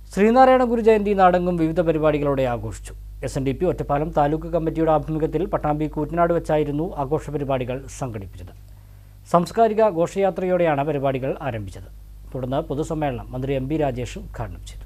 ശ്രീനാരായണ ഗുരു ജയന്തി നാടെങ്ങും വിവിധ പരിപാടികളോടെ ആഘോഷിച്ചു S N D P Ottapalam taluk കമ്മിറ്റിയുടെ ആഭിമുഖ്യത്തിൽ പട്ടാമ്പി കൂറ്റനാട് വെച്ചായിരുന്നു ആഘോഷ പരിപാടികൾ സംഘടിപ്പിച്ചത് സാംസ്കാരിക ഘോഷയാത്രയോടെയാണ് പരിപാടികൾ ആരംഭിച്ചത് തുടർന്ന് പൊതുസമ്മേളനം മന്ത്രി എം ബി രാജേഷ് ഉദ്ഘാടനം ചെയ്തു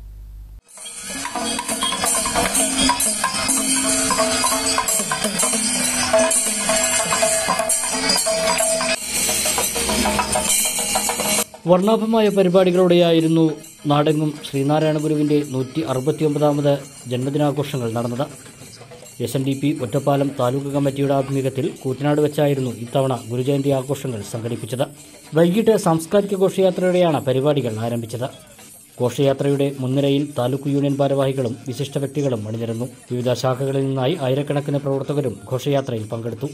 വർണ്ണാഭമായ പരിപാടികളോടെയായിരുന്നു നാടെങ്ങും ശ്രീനാരായണ ഗുരുവിൻ്റെ നൂറ്റി അറുപത്തിയൊമ്പതാമത് ജന്മദിനാഘോഷങ്ങൾ നടന്നത് S N D P Ottapalam taluk കമ്മിറ്റിയുടെ ആഭിമുഖ്യത്തിൽ കൂറ്റനാട് വെച്ചായിരുന്നു ഇത്തവണ ഗുരുജയന്തി ആഘോഷങ്ങൾ സംഘടിപ്പിച്ചത് വൈകിട്ട് സാംസ്കാരിക ഘോഷയാത്രയോടെയാണ് പരിപാടികൾ ആരംഭിച്ചത് ഘോഷയാത്രയുടെ മുൻനിരയിൽ താലൂക്ക് യൂണിയൻ ഭാരവാഹികളും വിശിഷ്ട വ്യക്തികളും അണിനിരന്നു വിവിധ ശാഖകളിൽ നിന്നായി ആയിരക്കണക്കിന് പ്രവർത്തകരും ഘോഷയാത്രയിൽ പങ്കെടുത്തു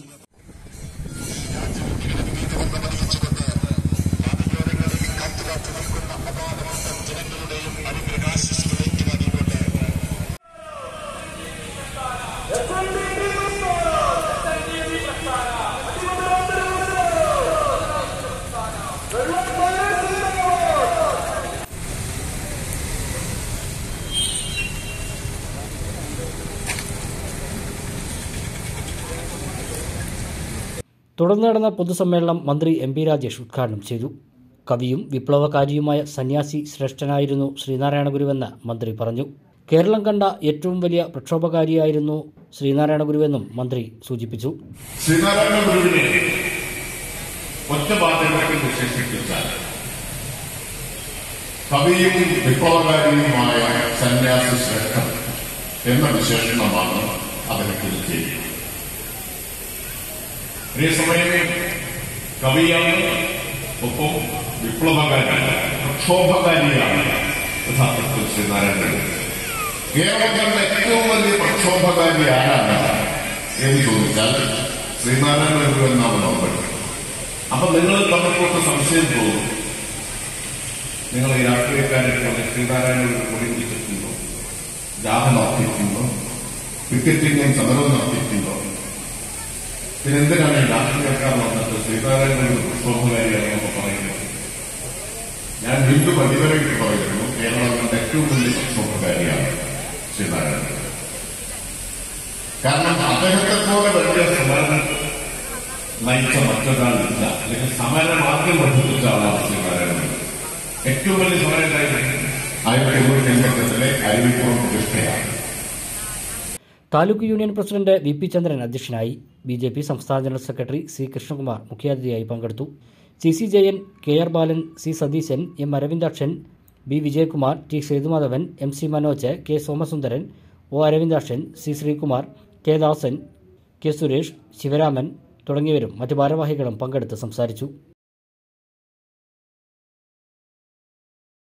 തുടർന്ന് നടന്ന പൊതുസമ്മേളനം മന്ത്രി എം പി രാജേഷ് ഉദ്ഘാടനം ചെയ്തു കവിയും വിപ്ലവകാരിയുമായ സന്യാസി ശ്രേഷ്ഠനായിരുന്നു ശ്രീനാരായണ ഗുരുവെന്ന് മന്ത്രി പറഞ്ഞു കേരളം കണ്ട ഏറ്റവും വലിയ പ്രക്ഷോഭകാരിയായിരുന്നു ശ്രീനാരായണ ഗുരുവെന്നും മന്ത്രി സൂചിപ്പിച്ചു ശ്രീനാരായണ ഗുരുവിനെ ഒറ്റ വാചകത്തിൽ വിശേഷിപ്പിച്ചാൽ കവിയും വിപ്ലവകാരിയുമായ സന്യാസി ശ്രേഷ്ഠൻ എന്ന വിശേഷണമാണ് അതിനെ കുറിച്ചിരിക്കുന്നത് അതേസമയം കവിയാണ് ഒപ്പം വിപ്ലവകാരിയാണ് പ്രക്ഷോഭകാരിയാണ് യഥാർത്ഥത്തിൽ ശ്രീനാരായണ ഗുരു കേരളം കണ്ട ഏറ്റവും വലിയ പ്രക്ഷോഭകാരി ആരാണ് എന്ന് ചോദിച്ചാൽ ശ്രീനാരായണ ഗുരു എന്നാണ് മറുപടി അപ്പൊ നിങ്ങൾ നമുക്കൊക്കെ സംശയം തോന്നും നിങ്ങൾ ഈ രാഷ്ട്രീയക്കാരെ പോലെ ശ്രീനാരായണ ഗുരു കൂടി വിളിച്ചിട്ടുണ്ടോ ജാഥ നടത്തിയിട്ടുണ്ടോ പിക്കറ്റിംഗും സമരവും നടത്തിയിട്ടുണ്ടോ പിന്നെന്തിനാണ് ഈ രാഷ്ട്രീയക്കാർ വന്നിട്ട് ശ്രീനാരായണ ഗുരു പ്രക്ഷോഭകാരിയാണെന്നൊക്കെ പറയുന്നത് ഞാൻ ഹിന്ദു അടിവരയിട്ട് പറയുന്നു കേരളം കണ്ട ഏറ്റവും വലിയ പ്രക്ഷോഭകാരിയാണ് ശ്രീനാരായണ ഗുരു കാരണം അദ്ദേഹത്തെ പോലെ വലിയ സമരം നയിച്ച മറ്റൊരാളില്ല അല്ലെങ്കിൽ സമരം ആദ്യം പഠിപ്പിച്ച ആളാണ് ശ്രീനാരായണ ഗുരു ഏറ്റവും വലിയ സമരം ഉണ്ടായിരുന്നു ആയിരത്തി എണ്ണൂറ്റി എൺപത്തെട്ടിലെ അരുവിപ്പുറം പ്രതിഷ്ഠയാണ് taluk union president V P Chandran അധ്യക്ഷനായി ബി ജെ പി സംസ്ഥാന ജനറൽ സെക്രട്ടറി സി കൃഷ്ണകുമാർ മുഖ്യാതിഥിയായി പങ്കെടുത്തു C C Jayan K R Balan C Satheesan M Aravindakshan B Vijayakumar T Sethumadhavan M C Manoj K Somasundaran O Aravindakshan C Sreekumar K Dasan K Suresh Sivaraman തുടങ്ങിയവരും മറ്റു ഭാരവാഹികളും പങ്കെടുത്ത് സംസാരിച്ചു